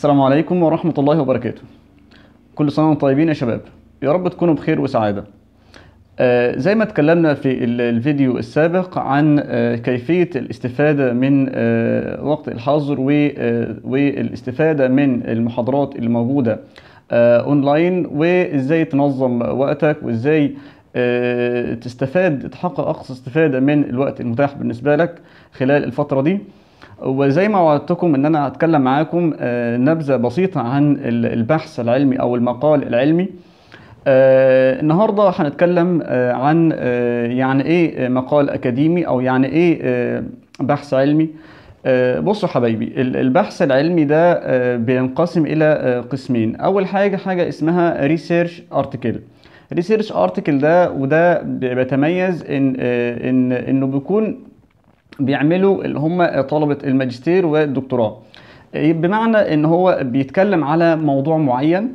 السلام عليكم ورحمة الله وبركاته كل سنة وانتم طيبين يا شباب يا رب تكونوا بخير وسعادة آه زي ما اتكلمنا في ال- الفيديو السابق عن آه كيفية الاستفادة من آه وقت الحظر و- آه والاستفادة من المحاضرات اللي موجودة آه اونلاين وازاي تنظم وقتك وازاي آه تستفاد تحقق اقصى استفادة من الوقت المتاح بالنسبة لك خلال الفترة دي وزي ما وعدتكم ان انا هتكلم معاكم آه، نبذه بسيطه عن ال- البحث العلمي او المقال العلمي آه، النهارده هنتكلم آه، عن آه، يعني ايه مقال اكاديمي او يعني ايه آه، بحث علمي آه، بصوا حبايبي ال- البحث العلمي ده آه، بينقسم الى آه، قسمين اول حاجه حاجه اسمها ريسيرش ارتكل ريسيرش ارتكل ده وده بيتميز ان آه، ان انه بيكون بيعملوا اللي هم طلبة الماجستير والدكتوراه بمعنى ان هو بيتكلم على موضوع معين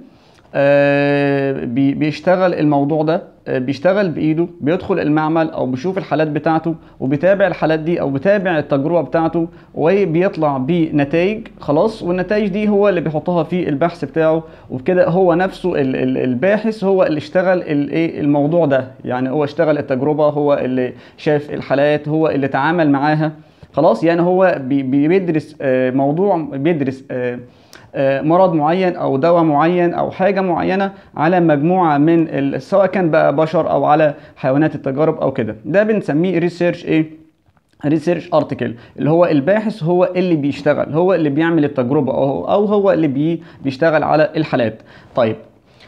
آه، بي- بيشتغل الموضوع ده آه، بيشتغل بايده بيدخل المعمل او بيشوف الحالات بتاعته وبيتابع الحالات دي او بيتابع التجربه بتاعته وبيطلع بنتائج خلاص والنتائج دي هو اللي بيحطها في البحث بتاعه وبكده هو نفسه ال- ال- الباحث هو اللي اشتغل الايه الموضوع ده يعني هو اشتغل التجربه هو اللي شاف الحالات هو اللي تعامل معاها خلاص يعني هو بي- بي- بيدرس آه، موضوع بيدرس آه، آه، مرض معين او دواء معين او حاجه معينه على مجموعه من ال- سواء كان بقى بشر او على حيوانات التجارب او كده ده بنسميه ريسيرش ايه ريسيرش ارتكل اللي هو الباحث هو اللي بيشتغل هو اللي بيعمل التجربه او او هو اللي بي بيشتغل على الحالات طيب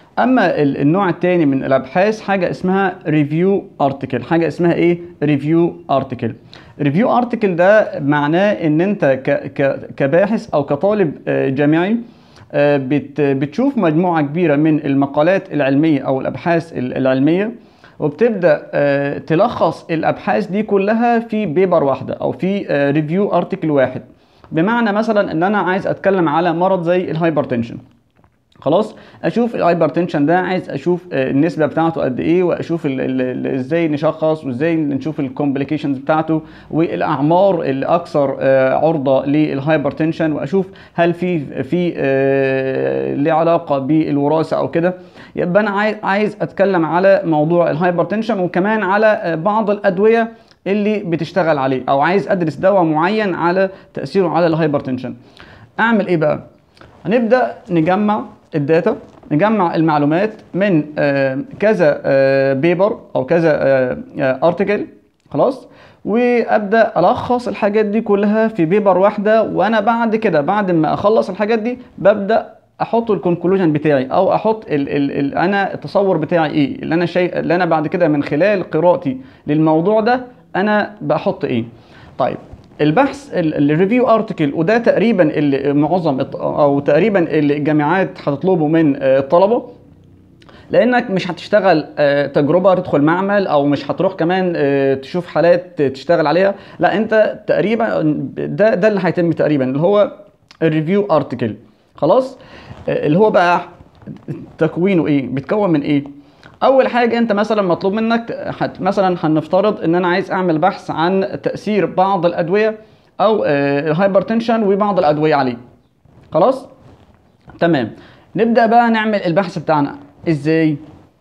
اما ال- النوع الثاني من الابحاث حاجه اسمها ريفيو ارتكل حاجه اسمها ايه ريفيو ارتكل ريفيو ارتكل ده معناه ان انت ك ك كباحث او كطالب آه، جامعي آه، بت بتشوف مجموعه كبيره من المقالات العلميه او الابحاث ال- العلميه وبتبدا آه، تلخص الابحاث دي كلها في بيبر واحده او في ريفيو ارتكل واحد بمعنى مثلا ان انا عايز اتكلم على مرض زي الهايبرتنشن خلاص اشوف الهايبرتنشن ده عايز اشوف آه، النسبه بتاعته قد ايه واشوف ال- ال- ال- ازاي نشخص وازاي نشوف الكومبليكيشنز بتاعته والاعمار الاكثر آه، عرضه للهايبرتنشن واشوف هل في في آه، ليه علاقه بالوراثه او كده يبقى انا عايز عايز اتكلم على موضوع الهايبرتنشن وكمان على آه، بعض الادويه اللي بتشتغل عليه او عايز ادرس دواء معين على تاثيره على الهايبرتنشن اعمل ايه بقى هنبدا نجمع الداتا نجمع المعلومات من آه، كذا بيبر او كذا ارتكل خلاص وابدا الخص الحاجات دي كلها في بيبر واحده وانا بعد كده بعد ما اخلص الحاجات دي ببدا احط الكونكلوجن بتاعي او احط ال ال ال انا التصور بتاعي ايه اللي انا شيء اللي انا بعد كده من خلال قراءتي للموضوع ده انا بحط ايه طيب البحث الريفيو ارتكل وده تقريبا اللي معظم الط- او تقريبا اللي الجامعات هتطلبه من آه، الطلبه لانك مش هتشتغل آه، تجربه تدخل معمل او مش هتروح كمان آه، تشوف حالات تشتغل عليها لا انت تقريبا ده ده اللي هيتم تقريبا اللي هو الريفيو ارتكل خلاص آه، اللي هو بقى تكوينه ايه بيتكون من ايه اول حاجه انت مثلا مطلوب منك حت مثلا هنفترض ان انا عايز اعمل بحث عن تاثير بعض الادويه او آه، الهايبرتنشن وبعض الادويه عليه خلاص تمام نبدا بقى نعمل البحث بتاعنا ازاي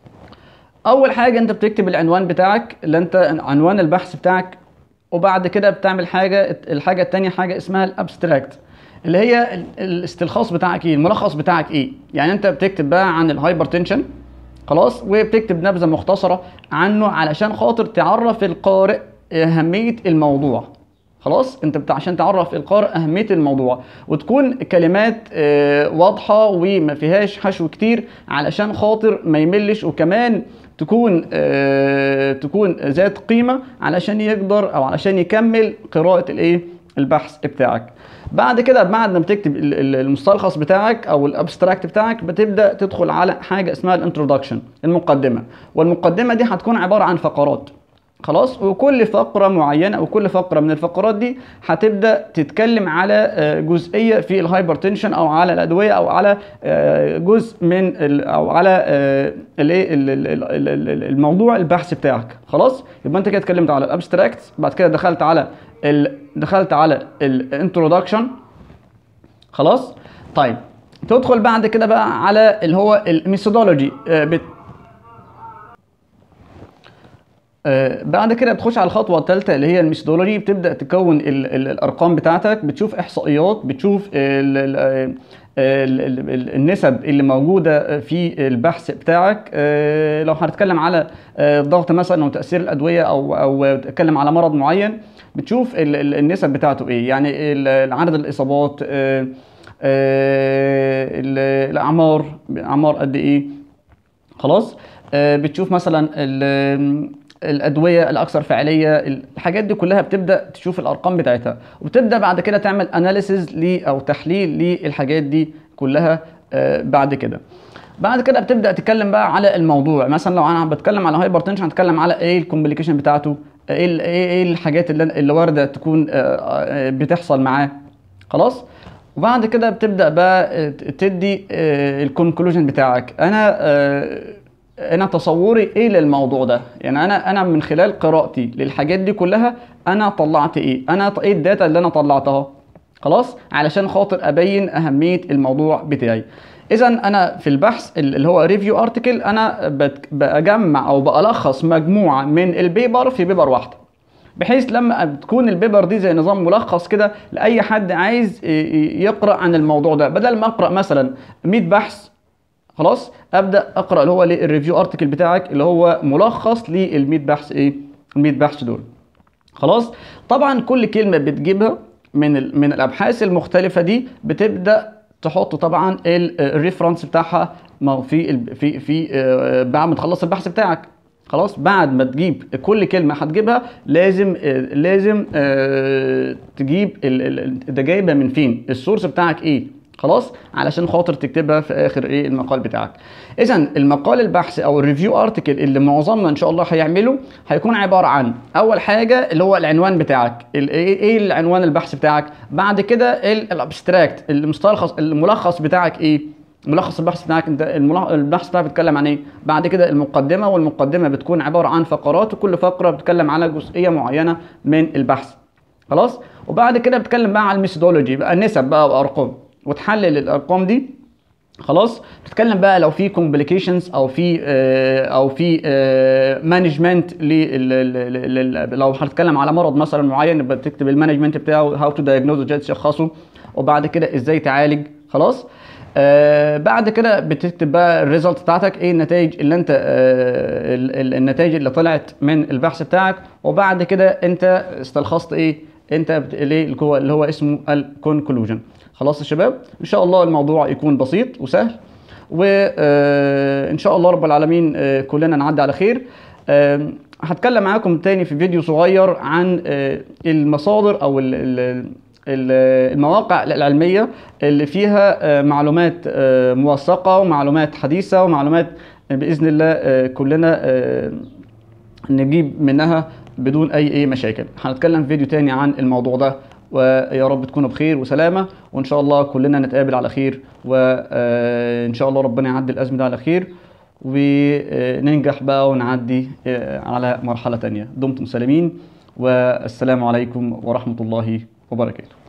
اول حاجه انت بتكتب العنوان بتاعك اللي انت عنوان البحث بتاعك وبعد كده بتعمل حاجه الحاجه التانية حاجه اسمها الابستراكت اللي هي ال- الاستلخاص بتاعك ايه الملخص بتاعك ايه يعني انت بتكتب بقى عن الهايبرتنشن خلاص وبتكتب نبذه مختصره عنه علشان خاطر تعرف القارئ اهميه الموضوع خلاص انت بتاع عشان تعرف القارئ اهميه الموضوع وتكون كلمات آه، واضحه وما فيهاش حشو كتير علشان خاطر ما يملش وكمان تكون آه، تكون ذات قيمه علشان يقدر او علشان يكمل قراءه الايه البحث بتاعك بعد كده بعد ما بتكتب ال- ال- المستلخص بتاعك او الابستراكت بتاعك بتبدا تدخل على حاجه اسمها الانترودكشن المقدمه والمقدمه دي هتكون عباره عن فقرات خلاص وكل فقرة معينة وكل فقرة من الفقرات دي هتبدأ تتكلم على آه، جزئية في الهايبرتنشن أو على الأدوية أو على آه، جزء من ال- أو على آه، الايه ال- ال- ال- ال- ال- الموضوع البحث بتاعك خلاص يبقى أنت كده اتكلمت على الابستراكت بعد كده دخلت على ال... دخلت على الانترودكشن خلاص طيب تدخل بعد كده بقى على اللي هو الميثودولوجي بت... آه، بعد كده بتخش على الخطوه الثالثه اللي هي الميثودولوجي بتبدا تكون ال ال الارقام بتاعتك بتشوف احصائيات بتشوف ال ال ال ال ال النسب اللي موجوده في البحث بتاعك آه، لو هنتكلم على آه، الضغط مثلا او تاثير الادويه او او تتكلم على مرض معين بتشوف ال ال النسب بتاعته ايه يعني ال- عدد الاصابات آه، آه، ال- الاعمار اعمار قد ايه خلاص آه، بتشوف مثلا ال- الادويه الاكثر فعاليه الحاجات دي كلها بتبدا تشوف الارقام بتاعتها وبتبدا بعد كده تعمل اناليسز ل او تحليل للحاجات دي كلها آه، بعد كده بعد كده بتبدا تتكلم بقى على الموضوع مثلا لو انا بتكلم على هايبر تنشن هتكلم على ايه الكومبليكيشن بتاعته ايه ال- ايه إيه الحاجات اللي اللي وارده تكون آه، آه، بتحصل معاه خلاص وبعد كده بتبدا بقى آه، تدي الكونكلوجن بتاعك انا آه، انا تصوري ايه للموضوع ده يعني انا انا من خلال قراءتي للحاجات دي كلها انا طلعت ايه انا ط- ايه الداتا اللي انا طلعتها خلاص علشان خاطر ابين اهميه الموضوع بتاعي اذا انا في البحث اللي هو ريفيو ارتكل انا بت- بجمع او بلخص مجموعه من البيبر في بيبر واحده بحيث لما تكون البيبر دي زي نظام ملخص كده لاي حد عايز ي- ي- يقرا عن الموضوع ده بدل ما اقرا مثلا 100 بحث خلاص ابدا اقرا اللي هو الريفيو ارتكل بتاعك اللي هو ملخص لل 100 بحث ايه ال 100 بحث دول خلاص طبعا كل كلمه بتجيبها من ال- من الابحاث المختلفه دي بتبدا تحط طبعا الريفرنس بتاعها ما هو في ال- في في آه، بعد ما تخلص البحث بتاعك خلاص بعد ما تجيب كل كلمه هتجيبها لازم آه، لازم آه، تجيب ال- ال- ده جايبها من فين السورس بتاعك ايه خلاص علشان خاطر تكتبها في اخر ايه المقال بتاعك اذا المقال البحثي او الريفيو ارتكل اللي معظمنا ان شاء الله هيعمله هيكون عباره عن اول حاجه اللي هو العنوان بتاعك ال- ايه إيه العنوان البحث بتاعك بعد كده الابستراكت المستلخص الملخص بتاعك ايه ملخص البحث بتاعك انت الملخ- البحث بتاعك بيتكلم عن ايه بعد كده المقدمه والمقدمه بتكون عباره عن فقرات وكل فقره بتتكلم على جزئيه معينه من البحث خلاص وبعد كده بتتكلم بقى على الميثودولوجي بقى نسب بقى وارقام وتحلل الارقام دي خلاص بتتكلم بقى لو في كومبليكيشنز او في آه، او في مانجمنت لو هنتكلم على مرض مثلا معين يبقى تكتب المانجمنت بتاعه هاو تو دايجنوز ازاي تشخصه وبعد كده ازاي تعالج خلاص آه بعد كده بتكتب بقى الريزلت بتاعتك ايه النتائج اللي انت آه ال- ال- النتائج اللي طلعت من البحث بتاعك وبعد كده انت استلخصت ايه انت بت- ليه اللي هو اللي هو اسمه الكونكلوجن خلاص يا شباب ان شاء الله الموضوع يكون بسيط وسهل وان شاء الله رب العالمين آه، كلنا نعدي على خير آم، هتكلم معاكم تاني في فيديو صغير عن آه، المصادر او ال- ال- ال- المواقع العلمية اللي فيها آه، معلومات آه، موثقة ومعلومات حديثة ومعلومات بإذن الله آه، كلنا آه، نجيب منها بدون اي اي مشاكل هنتكلم في فيديو تاني عن الموضوع ده ويا رب تكونوا بخير وسلامة وان شاء الله كلنا نتقابل على خير وان شاء الله ربنا يعدي الازمة ده على خير وننجح بقى ونعدي آه، على مرحلة تانية دمتم سالمين والسلام عليكم ورحمة الله وبركاته